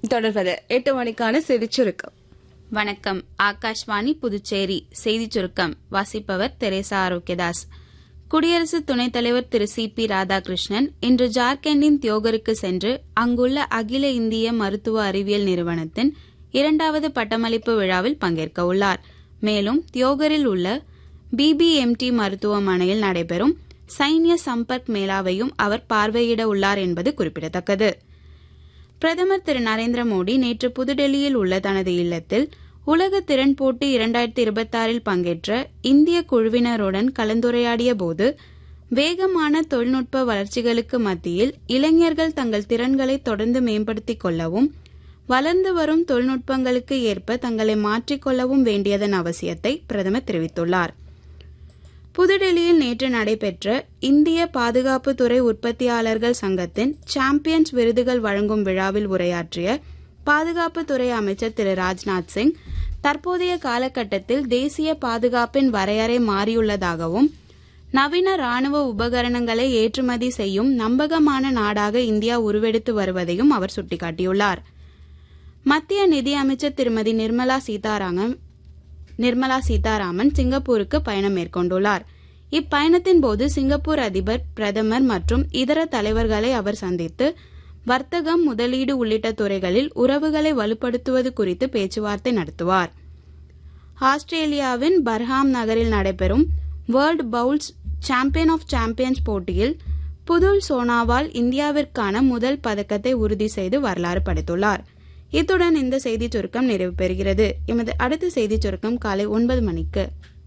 தொடர்வது எட்டு மணிக்கான செய்திச் சுருக்கம் வணக்கம் ஆகாஷ்வாணி புதுச்சேரி செய்திச் சுருக்கம் வாசிப்பவர் தெரேசா ஆரோக்கியதாஸ் குடியரசு துணைத் தலைவர் திரு சி பி ராதாகிருஷ்ணன் இன்று ஜார்க்கண்டின் தியோகருக்கு சென்று அங்குள்ள அகில இந்திய மருத்துவ அறிவியல் நிறுவனத்தின் இரண்டாவது பட்டமளிப்பு விழாவில் பங்கேற்க உள்ளார் மேலும் தியோகரில் உள்ள பிபிஎம்டி மருத்துவமனையில் நடைபெறும் சைன்ய சம்பர்க் மேளாவையும் அவர் பார்வையிட உள்ளார் என்பது குறிப்பிடத்தக்கது பிரதமர் திரு நரேந்திர மோடி நேற்று புதுடெல்லியில் உள்ள தனது இல்லத்தில் உலக திறன் போட்டி இரண்டாயிரத்தி இருபத்தாறில் பங்கேற்ற இந்திய குழுவினருடன் கலந்துரையாடிய போது வேகமான தொழில்நுட்ப வளர்ச்சிகளுக்கு மத்தியில் இளைஞர்கள் தங்கள் திறன்களை தொடர்ந்து மேம்படுத்திக் கொள்ளவும் வளர்ந்து வரும் தொழில்நுட்பங்களுக்கு ஏற்ப தங்களை மாற்றிக்கொள்ளவும் வேண்டியதன் அவசியத்தை பிரதமர் தெரிவித்துள்ளார் புதுடெல்லியில் நேற்று நடைபெற்ற இந்திய பாதுகாப்புத்துறை உற்பத்தியாளர்கள் சங்கத்தின் சாம்பியன்ஸ் விருதுகள் வழங்கும் விழாவில் உரையாற்றிய பாதுகாப்புத்துறை அமைச்சர் திரு ராஜ்நாத் சிங் தற்போதைய காலகட்டத்தில் தேசிய பாதுகாப்பின் வரையறை மாறியுள்ளதாகவும் நவீன ராணுவ உபகரணங்களை ஏற்றுமதி செய்யும் நம்பகமான நாடாக இந்தியா உருவெடுத்து வருவதையும் அவர் சுட்டிக்காட்டியுள்ளார் மத்திய நிதி அமைச்சர் திருமதி நிர்மலா சீதாராமன் நிர்மலா சீதாராமன் சிங்கப்பூருக்கு பயணம் மேற்கொண்டுள்ளார் இப்பயணத்தின் போது சிங்கப்பூர் அதிபர் பிரதமர் மற்றும் இதர தலைவர்களை அவர் சந்தித்து வர்த்தகம் முதலீடு உள்ளிட்ட துறைகளில் உறவுகளை வலுப்படுத்துவது குறித்து பேச்சுவார்த்தை நடத்துவார் ஆஸ்திரேலியாவின் பர்ஹாம் நகரில் நடைபெறும் world bowls champion of champions போட்டியில் புதுல் சோனாவால் இந்தியாவிற்கான முதல் பதக்கத்தை உறுதி செய்து வரலாறு படைத்துள்ளார் இத்துடன் இந்த செய்திச் சுருக்கம் நிறைவு பெறுகிறது எமது அடுத்த செய்திச் சுருக்கம் காலை ஒன்பது மணிக்கு